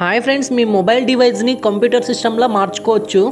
hi friends మీ mobile డివైస్ని computer సిస్టంలో మార్చుకోవచ్చు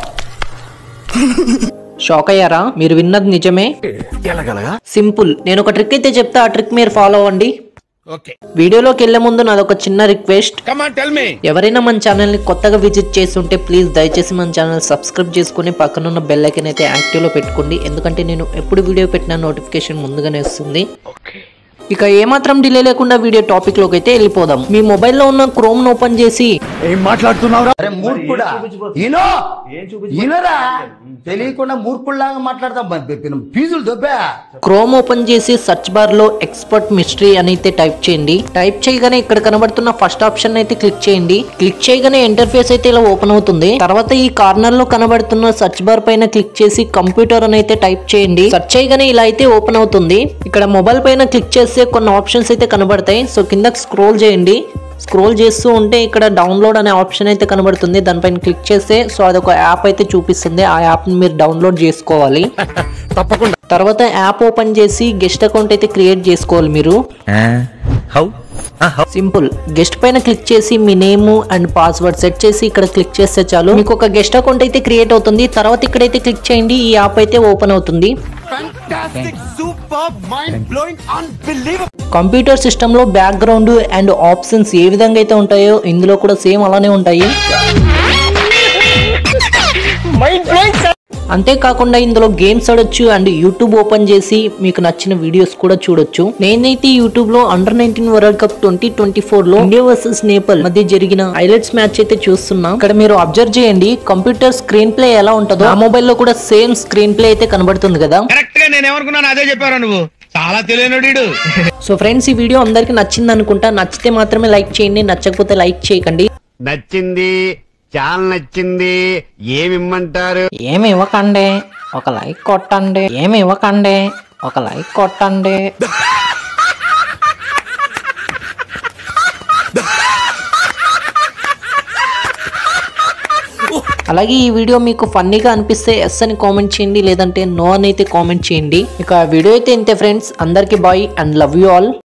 షాక్ అయ్యారా మీరు విన్నది నిజమే సింపుల్ నేను ఒక ట్రిక్ అయితే చెప్తా ఆ ట్రిక్ మీరు ఫాలో అవ్వండి ఓకే వీడియోలోకి వెళ్లే ముందు నాదొక చిన్న రిక్వెస్ట్ కమాన్ టెల్ మీ ఎవరైనా మన ఛానల్ని కొత్తగా విజిట్ చేస్తుంటే ప్లీజ్ దయచేసి మన ఛానల్ సబ్స్క్రైబ్ చేసుకుని పక్కనున్న బెల్ ఐకన్ అయితే యాక్టివ్లో పెట్టుకోండి ఎందుకంటే నేను ఎప్పుడు వీడియో పెట్టినా నోటిఫికేషన్ ముందుగానే వస్తుంది ఇక ఏమాత్రం డిలే లేకుండా వీడియో టాపిక్ లోకి అయితే వెళ్ళిపోదాం మీ మొబైల్లో ఉన్న క్రోమ్ ను ఓపెన్ చేసి ఏం మాట్లాడుతున్నావురా అరే మూర్ఖుడా ఈనో ఈనరా తెలియకుండా మూర్ఖుల్లాగా మాట్లాడతాం ఫీజులు దొబ్బా క్రోమ్ ఓపెన్ చేసి సెర్చ్ బార్ లో ఎక్స్పర్ట్ మిస్టరీ అని అయితే టైప్ చేయండి టైప్ చేయగానే ఇక్కడ కనబడుతున్న ఫస్ట్ ఆప్షన్ అయితే క్లిక్ చేయండి క్లిక్ చేయగానే ఇంటర్ఫేస్ అయితే ఇలా ఓపెన్ అవుతుంది తర్వాత ఈ కార్నర్ లో కనబడుతున్న సెర్చ్ బార్ పైన క్లిక్ చేసి కంప్యూటర్ అని అయితే టైప్ చేయండి సెర్చ్ చేయగానే ఇలా అయితే ఓపెన్ అవుతుంది ఇక్కడ మొబైల్ పైన క్లిక్ చేస్తే కొన్ని ఆప్షన్స్ అయితే కనబడతాయి సో కిందకి స్క్రోల్ చేయండి స్క్రోల్ చేస్తూ ఉంటే ఇక్కడ డౌన్లోడ్ అనే ఆప్షన్ అయితే కనబడుతుంది దానిపైన క్లిక్ చేస్తే సో అదొక యాప్ అయితే చూపిస్తుంది ఆ యాప్ని మీరు డౌన్లోడ్ చేసుకోవాలి తప్పకుండా తర్వాత యాప్ ఓపెన్ చేసి గెస్ట్ అకౌంట్ అయితే క్రియేట్ చేసుకోవాలి మీరు హౌ హౌ సింపుల్ గెస్ట్ పైన క్లిక్ చేసి మీ నేమ్ అండ్ పాస్వర్డ్ సెట్ చేసి ఇక్కడ క్లిక్ చేస్తే చాలు మీకు ఒక గెస్ట్ అకౌంట్ అయితే క్రియేట్ అవుతుంది తర్వాత ఇక్కడైతే క్లిక్ చేయండి ఈ యాప్ అయితే ఓపెన్ అవుతుంది super mind blowing unbelievable computer సిస్టంలో బ్యాక్గ్రౌండ్ అండ్ ఆప్షన్స్ ఏ విధంగా అయితే ఉంటాయో ఇందులో కూడా సేమ్ అలానే ఉంటాయి అంతేకాకుండా ఇందులో గేమ్స్ ఆడొచ్చు అండ్ యూట్యూబ్ ఓపెన్ చేసి మీకు నచ్చిన వీడియోస్ కూడా చూడొచ్చు నేనైతే యూట్యూబ్ లో under nineteen world cup twenty twenty four లో ఇండియా వర్సెస్ నేపాల్ మధ్య జరిగిన హైలైట్స్ మ్యాచ్ అయితే చూస్తున్నా ఇక్కడ మీరు అబ్జర్వ్ చేయండి కంప్యూటర్ స్క్రీన్ ప్లే ఎలా ఉంటుందో ఆ మొబైల్ లో కూడా సేమ్ స్క్రీన్ ప్లే అయితే కనబడుతుంది కదా కరెక్ట్ గా నేను ఏమనుకున్నాను అదే చెప్పారా నువ్వు చాలా తెలియనుడు సో ఫ్రెండ్స్ ఈ వీడియో అందరికి నచ్చింది అనుకుంటా నచ్చితే మాత్రమే లైక్ చేయండి నచ్చకపోతే లైక్ చేయకండి నచ్చింది చాలా నచ్చింది ఏమిమ్మంటారు ఏమి ఇవ్వకండి ఒక లైక్ కొట్టండి ఏమి ఇవ్వకండి ఒక లైక్ కొట్టండి అలాగే ఈ వీడియో మీకు ఫన్నీగా అనిపిస్తే ఎస్ అని కామెంట్ చేయండి లేదంటే నో అని అయితే కామెంట్ చేయండి ఇక వీడియో అయితే ఇంతే ఫ్రెండ్స్ అందరికీ bye and love you all